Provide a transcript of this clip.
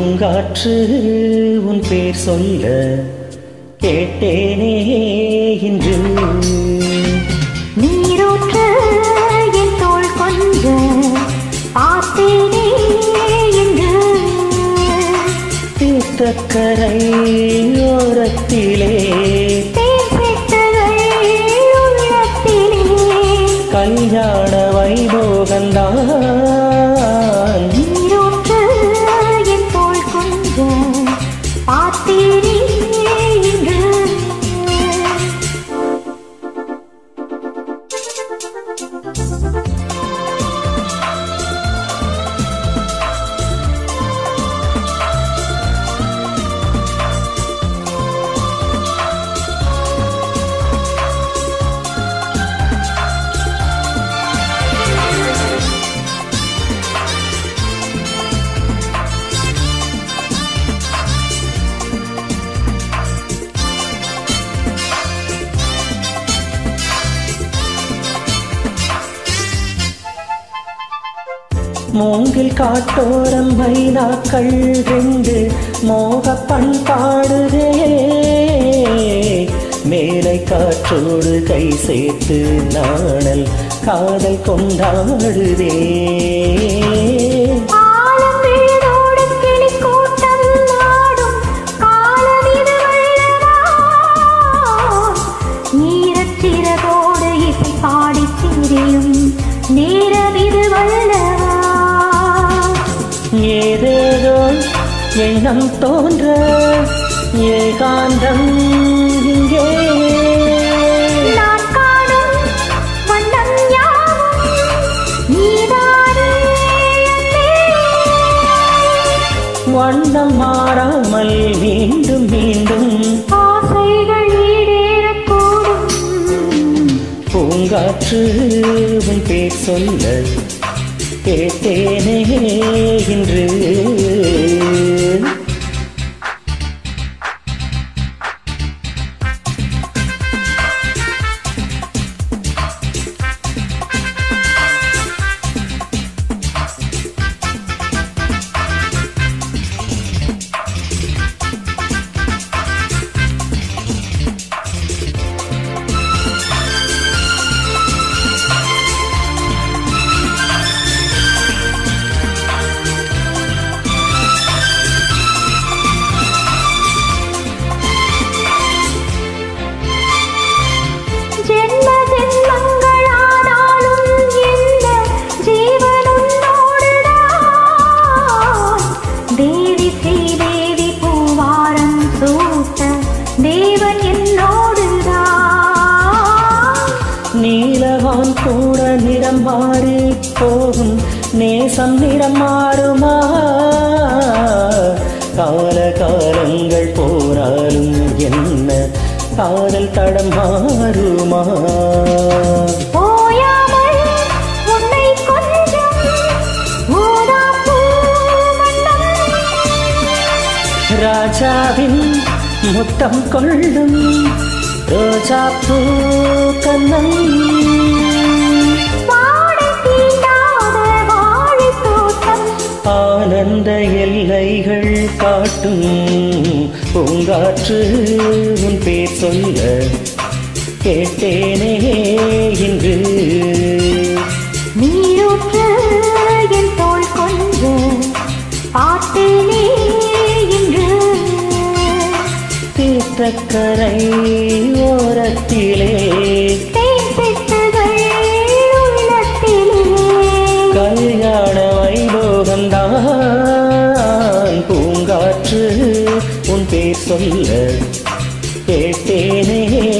பூங்காற்று உன் பேர் சொல்ல கேட்டேனே இன்று நீரூற்று என் தோள் கொஞ்ச பார்த்தேனே என்று தீர்த்தக்கரை ஓரத்திலே தேன் சிட்டுகள் உள்ளத்திலே கல்யாண வைபோகந்தான் நீரூற்று என் தோள் கொஞ்ச பார்த்தேனே என்று மூங்கில் காட்டோரம் மைனாக்கள் ரெண்டு மோக பண்பாடுதே மேலை காற்றோடு கை சேர்த்து நாணல் காதல் கொண்டாடுதே ஆலம் வீடோடு கிளிக்கூட்டம் நாடும் காலம் இது வல்லவா ஈரச்சிறகோடு இசை பாடித் திரியும் நேரம் இது வல்லவா ஏதேதோ எண்ணம் தோன்ற ஏகாந்தம் இங்கே நான் காணும் வண்ணம் யாவும் நீதானே அன்பே. வண்ணம் மாறாமல் மீண்டும் மீண்டும் ஆசைகள் ஈடேறக்கூடும் பூங்காற்று உன் பேர் சொல்ல கேட்டேனே இன்று ஜென்ம ஜென்மங்களானாலும் எந்த ஜீவன் உன்னோடுதான். தேவி ஸ்ரீதேவி பூவாரம் சூட்ட தேவன் என்னோடுதான் நீலவான் கூட நிறம் மாறி போகும் நேசம் நிறம் மாறுமா கால காலங்கள் போனாலும் என்ன காதல் தடம் மாறுமா ஓயாமல் உன்னை கொஞ்சம் ஊதாப்பூ வண்ணம் ராஜாவின் முத்தம் கொள்ளும் ரோஜாப்பூ கண்ணம் வாடை தீண்டாத வாழைத் தோட்டம் ஆனந்த எல்லைகள் காட்டும் பூங்காற்று உன் பேர் சொல்ல கேட்டேனே இன்று நீரூற்று என் தோள் கொஞ்ச பார்த்தேனே என்று தீர்த்தக்கரை ஓரத்திலே தேன் சிட்டுகள் உள்ளத்திலே கல்யாண வைபோகந்தான் பூங்காற்று உன் பேர் சொல்ல கேட்டேனே